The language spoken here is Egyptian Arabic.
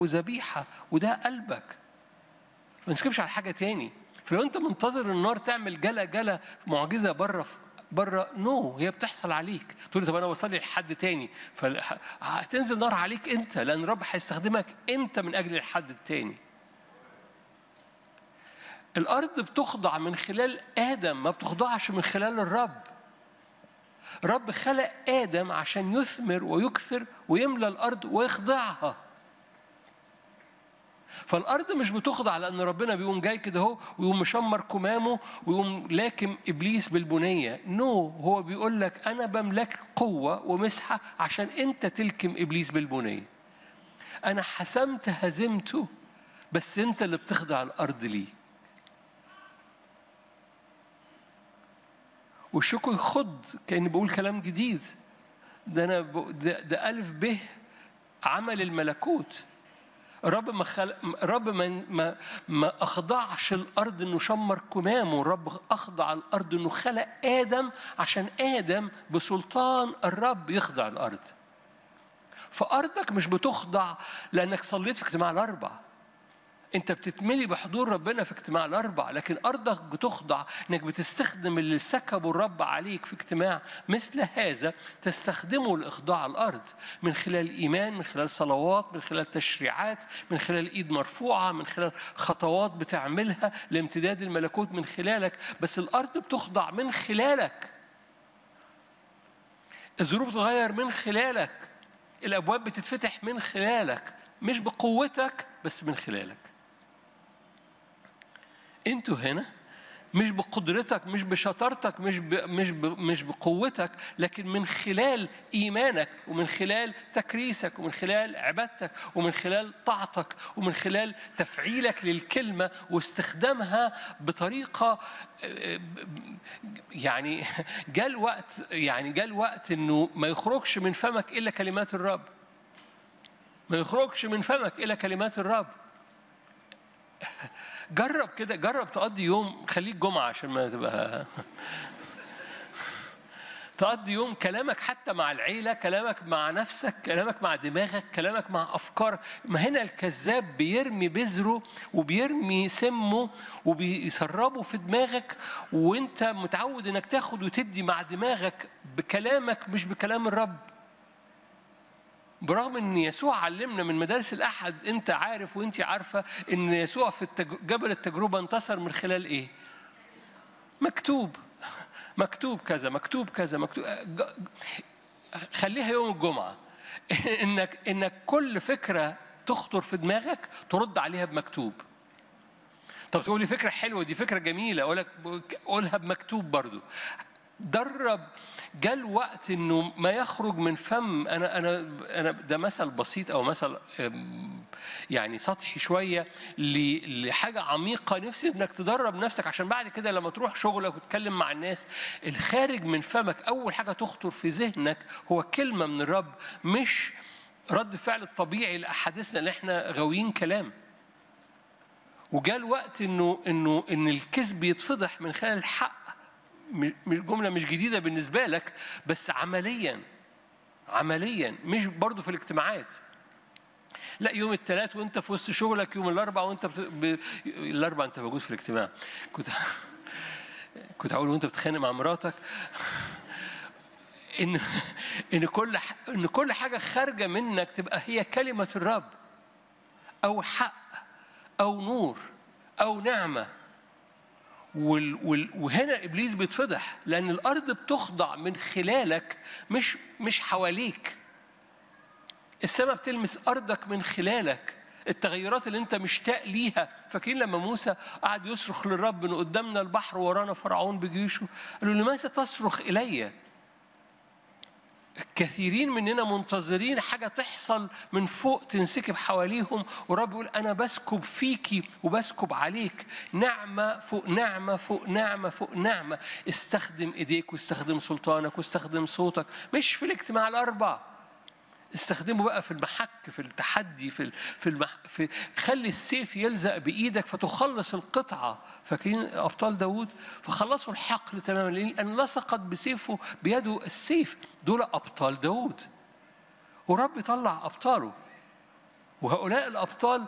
وذبيحة وده قلبك ما نسكبش على حاجة تاني فلو أنت منتظر النار تعمل جلا جلا معجزة بره بره نو هي بتحصل عليك تقول لي طب انا بصلي لحد تاني فهتنزل نار عليك انت لان الرب هيستخدمك انت من اجل الحد التاني الارض بتخضع من خلال ادم ما بتخضعش من خلال الرب رب خلق ادم عشان يثمر ويكثر ويملى الارض ويخضعها فالارض مش بتخضع لان ربنا بيقوم جاي كده اهو ويقوم مشمر كمامه ويقوم لاكم ابليس بالبنيه نو no. هو بيقول لك انا بملك قوه ومسحه عشان انت تلكم ابليس بالبنيه انا حسمت هزمته بس انت اللي بتخضع الارض ليه والشكر يخض كاني بقول كلام جديد ده انا ده, ده الف ب عمل الملكوت الرب ما خلق الرب ما ما ما اخضعش الارض انه شمر كمامه الرب اخضع الارض انه خلق ادم عشان ادم بسلطان الرب يخضع الارض فارضك مش بتخضع لانك صليت في اجتماع الاربع انت بتتملي بحضور ربنا في اجتماع الاربع لكن ارضك بتخضع انك بتستخدم اللي سكبه الرب عليك في اجتماع مثل هذا تستخدمه لاخضاع الارض من خلال ايمان من خلال صلوات من خلال تشريعات من خلال ايد مرفوعه من خلال خطوات بتعملها لامتداد الملكوت من خلالك بس الارض بتخضع من خلالك الظروف تتغير من خلالك الابواب بتتفتح من خلالك مش بقوتك بس من خلالك انتوا هنا مش بقدرتك مش بشطارتك مش ب... مش ب... مش بقوتك لكن من خلال ايمانك ومن خلال تكريسك ومن خلال عبادتك ومن خلال طاعتك ومن خلال تفعيلك للكلمه واستخدامها بطريقه يعني جاء الوقت يعني جاء الوقت انه ما يخرجش من فمك الا كلمات الرب ما يخرجش من فمك الا كلمات الرب جرب كده جرب تقضي يوم خليك جمعة عشان ما تبقى تقضي يوم كلامك حتى مع العيلة كلامك مع نفسك كلامك مع دماغك كلامك مع أفكار ما هنا الكذاب بيرمي بذره وبيرمي سمه وبيسربه في دماغك وانت متعود انك تاخد وتدي مع دماغك بكلامك مش بكلام الرب برغم ان يسوع علمنا من مدارس الاحد انت عارف وانت عارفه ان يسوع في التج... جبل التجربه انتصر من خلال ايه مكتوب مكتوب كذا مكتوب كذا مكتوب خليها يوم الجمعه انك انك كل فكره تخطر في دماغك ترد عليها بمكتوب طب تقول لي فكره حلوه دي فكره جميله اقول لك قولها بمكتوب برضو درب جاء الوقت انه ما يخرج من فم انا انا انا ده مثل بسيط او مثل يعني سطحي شويه لحاجه عميقه نفسي انك تدرب نفسك عشان بعد كده لما تروح شغلك وتتكلم مع الناس الخارج من فمك اول حاجه تخطر في ذهنك هو كلمه من الرب مش رد فعل الطبيعي لاحاديثنا اللي احنا غاويين كلام وجاء الوقت انه انه ان الكذب يتفضح من خلال الحق مش جملة مش جديدة بالنسبة لك بس عمليا عمليا مش برضو في الاجتماعات لا يوم الثلاث وانت في وسط شغلك يوم الاربع وانت بت... ب... الاربع انت موجود في الاجتماع كنت كنت هقول وانت بتتخانق مع مراتك ان ان كل ح... ان كل حاجه خارجه منك تبقى هي كلمه الرب او حق او نور او نعمه وال وال وهنا ابليس بيتفضح لان الارض بتخضع من خلالك مش مش حواليك السماء بتلمس ارضك من خلالك التغيرات اللي انت مشتاق ليها فاكرين لما موسى قعد يصرخ للرب ان قدامنا البحر ورانا فرعون بجيشه قال له لماذا تصرخ الي كثيرين مننا منتظرين حاجة تحصل من فوق تنسكب حواليهم ورب يقول أنا بسكب فيكي وبسكب عليك نعمة فوق نعمة فوق نعمة فوق نعمة استخدم إيديك واستخدم سلطانك واستخدم صوتك مش في الاجتماع الأربع استخدمه بقى في المحك في التحدي في في, المح... في خلي السيف يلزق بايدك فتخلص القطعه فاكرين ابطال داوود فخلصوا الحقل تماما لان لصقت بسيفه بيده السيف دول ابطال داوود ورب يطلع ابطاله وهؤلاء الأبطال